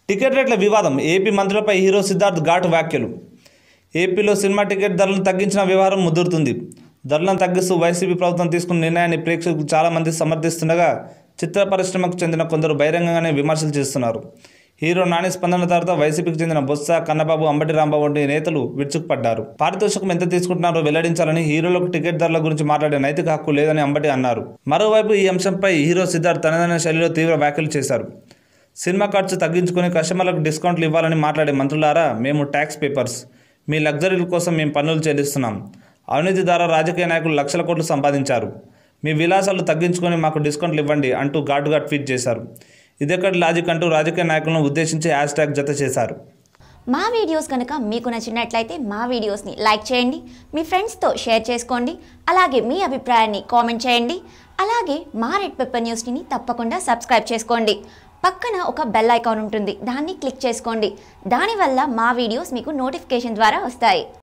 ticket రేట్ల వివాదం AP మంత్రులపై hero Siddharth ఘాటు వ్యాఖ్యలు ఏపీలో సినిమా టికెట్ ధరలను తగ్గించిన వ్యవహారం ముదురుతుంది ధరలను తగ్గిస్తూ వైసీపీ ప్రభుత్వం తీసుకున్న నిర్ణయాన్ని ప్రేక్షకులు చాలామంది సమర్థిస్తుండగా చిత్ర పరిశ్రమకు చెందిన కొందరు బహిరంగంగానే విమర్శలు చేస్తున్నారు హీరో నాని స్పందన తర్వాత వైసీపీకి చెందిన బొత్స కన్నబాబు అంబటి రాంబాబు వంటి నేతలు విరుచుకుపడ్డారు పారితోషికం ఎంత తీసుకుంటున్నారో వెల్లడించాలని హీరోలకు టికెట్ ధరల గురించి మాట్లాడే నైతిక హక్కు లేదని అంబటి అన్నారు మరోవైపు ఈ అంశంపై హీరో సిద్ధార్థ్ తనదైన శైలిలో తీవ్ర వ్యాఖ్యలు చేశారు సినిమా ఖర్చు తగ్గించుకుని కస్టమర్లకు డిస్కౌంట్లు ఇవ్వాలని మాట్లాడే మంత్రులారా మేము ట్యాక్స్ పేపర్స్ మీ లగ్జరీల కోసం మేము పన్నులు చెల్లిస్తున్నాం అవినీతి ద్వారా రాజకీయ నాయకులు లక్షల కోట్లు సంపాదించారు మీ విలాసాలు తగ్గించుకొని మాకు డిస్కౌంట్లు ఇవ్వండి అంటూ ఘాటుగా ట్వీట్ చేశారు ఇదెక్కడి లాజిక్ అంటూ రాజకీయ నాయకులను ఉద్దేశించి హ్యాష్ ట్యాగ్ జత చేశారు మా వీడియోస్ కనుక మీకు నచ్చినట్లయితే మా వీడియోస్ని లైక్ చేయండి మీ ఫ్రెండ్స్తో షేర్ చేసుకోండి అలాగే మీ అభిప్రాయాన్ని కామెంట్ చేయండి అలాగే మా రెడ్ పెప్పర్ న్యూస్ని తప్పకుండా సబ్స్క్రైబ్ చేసుకోండి పక్కన ఒక బెల్ ఐకాన్ ఉంటుంది దాన్ని క్లిక్ చేసుకోండి దానివల్ల మా వీడియోస్ మీకు నోటిఫికేషన్ ద్వారా వస్తాయి